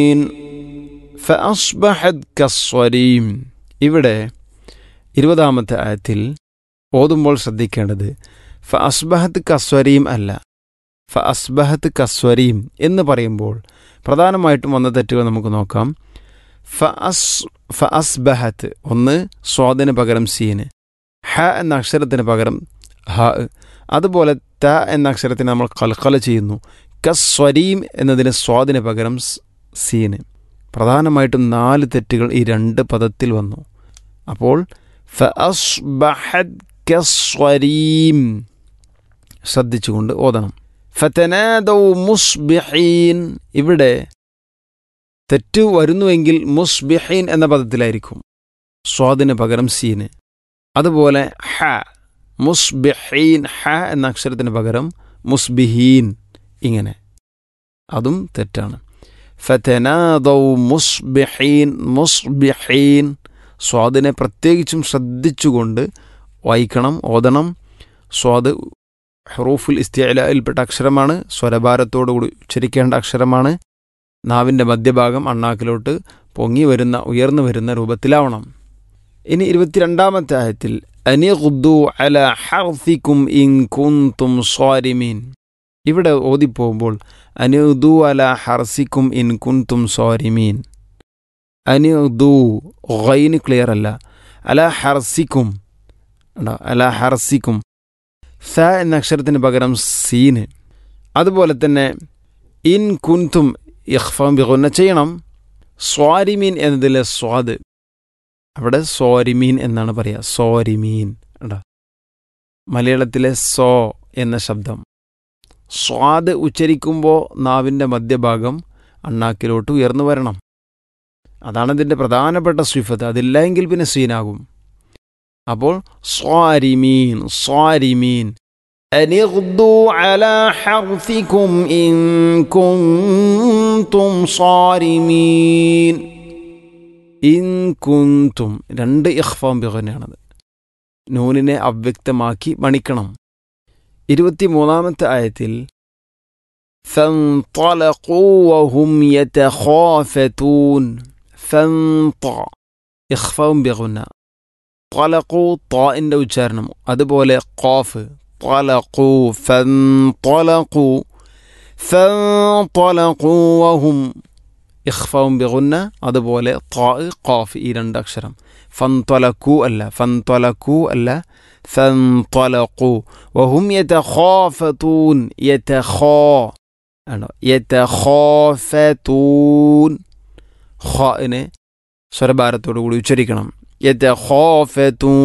ഫഅസ്ബഹത് കസ്വരീം ഇവിടെ ഇരുപതാമത്തെ ആയത്തിൽ ഓതുമ്പോൾ ശ്രദ്ധിക്കേണ്ടത് ഫ അസ്ബഹത്ത് കസ്വരീം അല്ല ഫ അസ്ബഹത്ത് കസ്വരീം എന്ന് പറയുമ്പോൾ പ്രധാനമായിട്ടും വന്ന തെറ്റുകൾ നമുക്ക് നോക്കാം ഫ അസ് ഫ അസ്ബഹത്ത് ഒന്ന് സ്വാദിന് പകരം സീന് ഹ എന്ന അക്ഷരത്തിന് പകരം ഹ അതുപോലെ ത എന്ന അക്ഷരത്തിന് നമ്മൾ കൽക്കല ചെയ്യുന്നു കസ്വരീം എന്നതിന് സ്വാദിന് പകരം സ് സീന് പ്രധാനമായിട്ടും നാല് തെറ്റുകൾ ഈ രണ്ട് പദത്തിൽ വന്നു അപ്പോൾ ഫഅസ്ബഹത് കസ്വരീം ശ്രദ്ധിച്ചുകൊണ്ട് ഓതണം ഫതനാദൗ മുസ്ബിഹീൻ ഇവിടെ തെറ്റ് വരുന്നുവെങ്കിൽ മുസ്ബിഹീൻ എന്ന പദത്തിലായിരിക്കും സ്വാദിന് പകരം സീന് അതുപോലെ ഹ മുസ്ബിഹീൻ ഹ എന്ന അക്ഷരത്തിന് പകരം മുസ്ബിഹീൻ ഇങ്ങനെ അതും തെറ്റാണ് ഫതനാദൗ മുസ്ബിഹീൻ മുസ്ബിഹീൻ സ്വാദിനെ പ്രത്യേകിച്ചും ശ്രദ്ധിച്ചുകൊണ്ട് വായിക്കണം ഓതണം സ്വാദ് ഹറൂഫുൽ ഇസ്തിയലയിൽപ്പെട്ട അക്ഷരമാണ് സ്വരഭാരത്തോടുകൂടി ഉച്ചരിക്കേണ്ട അക്ഷരമാണ് നാവിൻ്റെ മധ്യഭാഗം അണ്ണാക്കിലോട്ട് പൊങ്ങി വരുന്ന ഉയർന്നു വരുന്ന രൂപത്തിലാവണം ഇനി ഇരുപത്തിരണ്ടാമത്തെ ആയത്തിൽ അനിഖുദ്ദു അല ഹർസിക്കും ഇൻ കുന്തും സ്വാരിമീൻ ഇവിടെ ഓതിപ്പോകുമ്പോൾ അനിദു അല ഹർസിക്കും ഇൻ കുന്തും സ്വാരിമീൻ അനിദു ഗൈന് ക്ലിയർ അല്ല അല ഹർസിക്കും ഉണ്ടോ അല ഹർസിക്കും സ എന്ന അക്ഷരത്തിന് പകരം സീന് അതുപോലെ തന്നെ ഇൻ കുന്തും ഇഖ്ഫാം ബിഗുന്ന ചെയ്യണം സ്വാരിമീൻ എന്നതിലെ സ്വാദ് അവിടെ സോരിമീൻ എന്നാണ് പറയുക സോരിമീൻ ഉണ്ടോ മലയാളത്തിലെ സോ എന്ന ശബ്ദം സ്വാദ് ഉച്ചരിക്കുമ്പോൾ നാവിൻ്റെ മധ്യഭാഗം അണ്ണാക്കിലോട്ട് ഉയർന്നു വരണം അതാണ് ഇതിൻ്റെ പ്രധാനപ്പെട്ട സ്വിഫത്ത് അതില്ല എങ്കിൽ പിന്നെ സീനാകും അപ്പോൾ സ്വാരിമീൻ സ്വാരിമീൻ أن اغدوا على حرثكم إن كنتم صارمين ഇൻ കുന്തും രണ്ട് ഇഖ്ഫാം ബിഗനാണത് നൂനിനെ അവ്യക്തമാക്കി മണിക്കണം ഇരുപത്തിമൂന്നാമത്തെ ആയത്തിൽ فانطلقوا وهم يتخافتون فانط ഇഖ്ഫാം ബിഗുന طلقوا طائൻ്റെ ഉച്ചാരണം അതുപോലെ ഖാഫ് طلقوا فانطلقوا فانطلقوا وهم ഇഖ്ഫാവും ബിഗുന്ന അതുപോലെ ത്വാ ഖാഫ് ഈ രണ്ട് അക്ഷരം ഫൻതൊലക്കു അല്ല ഫൻതൊലക്കു അല്ല ഫൻതൊലക്കു വഹും യതഖാഫതൂൻ യതഖാ ആണോ യതഖാഫതൂൻ ഖാഇനെ സ്വരഭാരത്തോടു കൂടി ഉച്ചരിക്കണം യതഖാഫതൂൻ